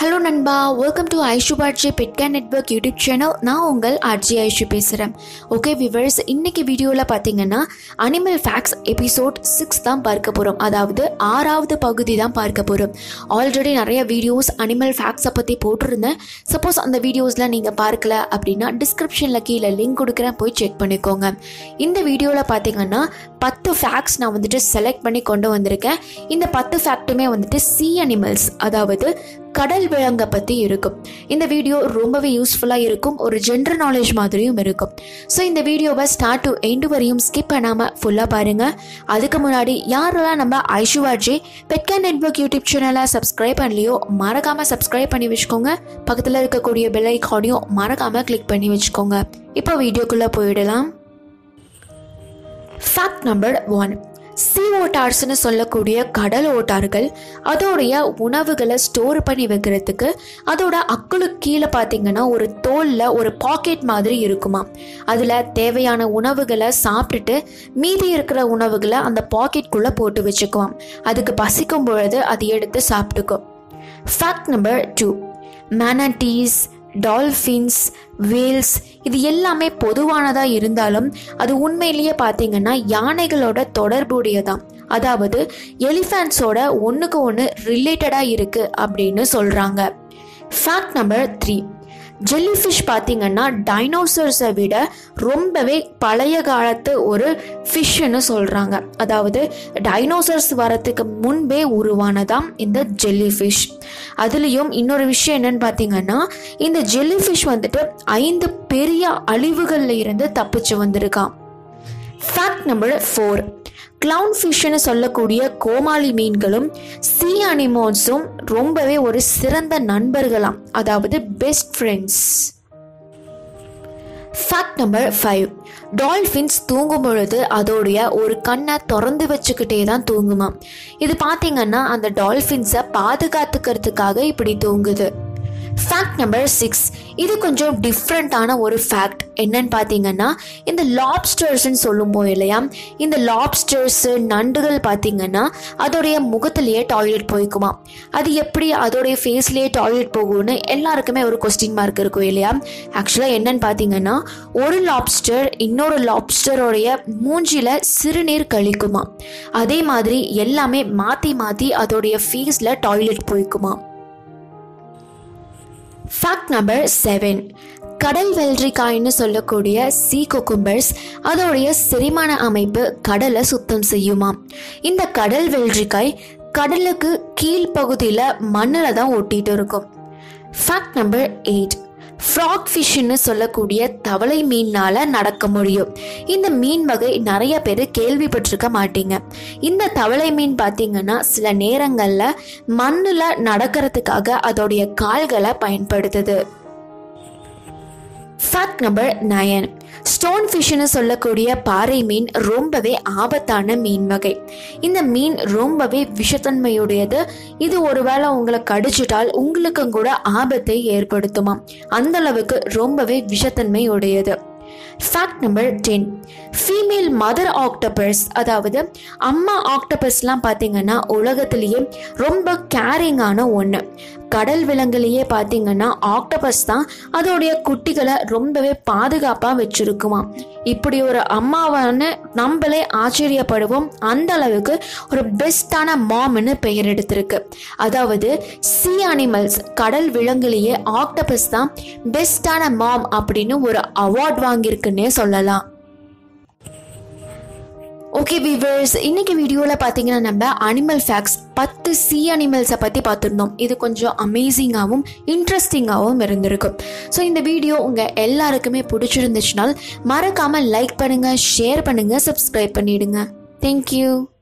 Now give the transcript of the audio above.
hello நண்பா welcome to Aishu பாட்ஜி பெட்கேன் நெட்ஒர்க் யூடியூப் சேனல் நான் உங்கள் ஆர்ஜி ஐஷு பேசுகிறேன் ஓகே விவர்ஸ் இன்னைக்கு வீடியோவில் பார்த்தீங்கன்னா அனிமல் ஃபேக்ட்ஸ் எபிசோட் சிக்ஸ் தான் பார்க்க போகிறோம் அதாவது ஆறாவது பகுதி தான் பார்க்க போகிறோம் ஆல்ரெடி நிறைய வீடியோஸ் அனிமல் ஃபேக்ட்ஸை பற்றி போட்டிருந்தேன் சப்போஸ் அந்த வீடியோஸில் நீங்கள் பார்க்கல அப்படின்னா டிஸ்கிரிப்ஷனில் கீழே லிங்க் கொடுக்குறேன் போய் செக் பண்ணிக்கோங்க இந்த வீடியோவில் பார்த்தீங்கன்னா பத்து ஃபேக்ட்ஸ் நான் வந்துட்டு செலக்ட் பண்ணி கொண்டு வந்திருக்கேன் இந்த பத்து ஃபேக்ட்டுமே வந்துட்டு சி அனிமல்ஸ் அதாவது கடல் விலங்கை பற்றி இருக்கும் இந்த வீடியோ ரொம்பவே யூஸ்ஃபுல்லாக இருக்கும் ஒரு ஜென்ரல் நாலேஜ் மாதிரியும் இருக்கும் ஸோ இந்த வீடியோவை ஸ்டார்ட் டு எண்டு வரையும் ஸ்கிப் பண்ணாமல் ஃபுல்லாக பாருங்கள் அதுக்கு முன்னாடி யாரெல்லாம் நம்ம ஐஷுவாஜி பெட்கேன் நெட்ஒர்க் யூடியூப் சேனலை சப்ஸ்கிரைப் பண்ணலையோ மறக்காமல் சப்ஸ்கிரைப் பண்ணி வச்சுக்கோங்க பக்கத்தில் இருக்கக்கூடிய பெல் ஐக்கானையும் மறக்காமல் கிளிக் பண்ணி வச்சுக்கோங்க இப்போ வீடியோக்குள்ளே போயிடலாம் ஃபேக்ட் நம்பர் ஒன் சி ஓட்டார்ஸ்னு சொல்லக்கூடிய கடல் ஓட்டார்கள் அதோடைய உணவுகளை ஸ்டோர் பண்ணி வைக்கிறதுக்கு அதோட அக்குளுக்கு கீழே பார்த்தீங்கன்னா ஒரு தோலில் ஒரு பாக்கெட் மாதிரி இருக்குமா அதில் தேவையான உணவுகளை சாப்பிட்டுட்டு மீதி இருக்கிற உணவுகளை அந்த பாக்கெட்குள்ளே போட்டு வச்சுக்குவாம் அதுக்கு பசிக்கும் பொழுது அது எடுத்து சாப்பிட்டுக்கும் fact number two manatees dolphins whales இது எல்லாமே பொதுவானதாக இருந்தாலும் அது உண்மையிலேயே பார்த்தீங்கன்னா யானைகளோட தொடர்புடையதான் அதாவது எலிஃபண்ட்ஸோட ஒன்றுக்கு ஒன்று ரிலேட்டடாக இருக்குது அப்படின்னு சொல்கிறாங்க ஃபேக்ட் நம்பர் த்ரீ ஜெல்லிஃபிஷ் பார்த்தீங்கன்னா டைனோசர்ஸை விட ரொம்பவே பழைய காலத்து ஒரு ஃபிஷ்ஷுன்னு சொல்கிறாங்க அதாவது டைனோசர்ஸ் வரத்துக்கு முன்பே உருவானதாம் இந்த ஜெல்லிஃபிஷ் அதுலேயும் இன்னொரு விஷயம் என்னன்னு பார்த்தீங்கன்னா இந்த ஜெல்லிஃபிஷ் வந்துட்டு ஐந்து பெரிய அழிவுகளில் இருந்து தப்பிச்சு வந்திருக்கான் ஃபேக்ட் நம்பர் ஃபோர் கிளவுன் ஃபிஷ்னு சொல்லக்கூடிய கோமாளி மீன்களும் சி அனிமோன்ஸும் ரொம்பவே ஒரு சிறந்த நண்பர்களாம் அதாவது best friends fact number five dolphins தூங்கும் பொழுது அதோடைய ஒரு கண்ணை திறந்து வச்சுக்கிட்டே தான் தூங்குமா இது பார்த்தீங்கன்னா அந்த டால்ஃபின்ஸை பாதுகாத்துக்கிறதுக்காக இப்படி தூங்குது ஃபேக்ட் நம்பர் சிக்ஸ் இது கொஞ்சம் டிஃப்ரெண்ட்டான ஒரு ஃபேக்ட் என்னன்னு பார்த்தீங்கன்னா இந்த லாப்ஸ்டர்ஸ்ன்னு சொல்லும்போது இல்லையா இந்த லாப்ஸ்டர்ஸு நண்டுகள் பார்த்தீங்கன்னா அதோடைய முகத்திலேயே டாய்லெட் போய்க்குமா அது எப்படி அதோடைய ஃபேஸ்லேயே டாய்லெட் போகும்னு எல்லாருக்குமே ஒரு கொஸ்டின் மார்க் இருக்கும் இல்லையா ஆக்சுவலாக என்னன்னு பார்த்தீங்கன்னா ஒரு லாப்ஸ்டர் இன்னொரு லாப்ஸ்டரோடைய மூஞ்சில சிறுநீர் கழிக்குமா அதே மாதிரி எல்லாமே மாற்றி மாற்றி அதோடைய ஃபேஸில் டாய்லெட் போய்க்குமா ஃபேக்ட் நம்பர் செவன் கடல் வெள்ளரிக்காய்னு சொல்லக்கூடிய சீ குக்கும்பர்ஸ் அதோடைய செரிமான அமைப்பு கடலை சுத்தம் செய்யுமா இந்த கடல் வெள்ளரிக்காய் கடலுக்கு கீழ்ப்பகுதியில் மண்ணில் தான் ஒட்டிட்டு இருக்கும் ஃபேக்ட் நம்பர் எயிட் ஃப்ராக் ஃபிஷ்னு சொல்லக்கூடிய தவளை மீனால் நடக்க முடியும் இந்த மீன் வகை நிறைய பேர் கேள்விப்பட்டிருக்க மாட்டீங்க இந்த தவளை மீன் பார்த்தீங்கன்னா சில நேரங்களில் மண்ணில் நடக்கிறதுக்காக அதோடைய கால்களை பயன்படுத்துது ஃபேக்ட் நம்பர் நயன் ஸ்டோன் ஃபிஷ்னு சொல்லக்கூடிய பாறை மீன் ரொம்பவே ஆபத்தான மீன் வகை இந்த மீன் ரொம்பவே விஷத்தன்மையுடையது இது ஒருவேளை உங்களை கடிச்சிட்டால் உங்களுக்கும் கூட ஆபத்தை ஏற்படுத்துமா அந்த அளவுக்கு ரொம்பவே விஷத்தன்மை உடையது fact number ten female mother octopus அதாவது அம்மா ஆக்டபஸ்லாம் பார்த்தீங்கன்னா உலகத்திலேயே ரொம்ப கேரிங்கான ஒன்று கடல் விலங்குலேயே பார்த்தீங்கன்னா ஆக்டபஸ் தான் அதோடைய குட்டிகளை ரொம்பவே பாதுகாப்பாக வச்சுருக்குமா இப்படி ஒரு அம்மாவான நம்மளே ஆச்சரியப்படுவோம் அந்த அளவுக்கு ஒரு பெஸ்டான மாம்னு பெயர் எடுத்திருக்கு அதாவது சி அனிமல்ஸ் கடல் விலங்குலேயே ஆக்டபஸ் தான் பெஸ்டான மாம் அப்படின்னு ஒரு அவார்ட் வாங்கியிருக்குன்னே சொல்லலாம் ஓகே வீவர்ஸ் இன்னைக்கு வீடியோவில் பார்த்தீங்கன்னா நம்ம அனிமல் ஃபேக்ட்ஸ் பத்து சி அனிமல்ஸை பற்றி பார்த்துருந்தோம் இது கொஞ்சம் அமேசிங்காகவும் இன்ட்ரெஸ்டிங்காகவும் இருந்திருக்கும் ஸோ இந்த வீடியோ உங்கள் எல்லாருக்குமே பிடிச்சிருந்துச்சுனால் மறக்காமல் லைக் பண்ணுங்கள் ஷேர் பண்ணுங்கள் சப்ஸ்கிரைப் பண்ணிவிடுங்க தேங்க்யூ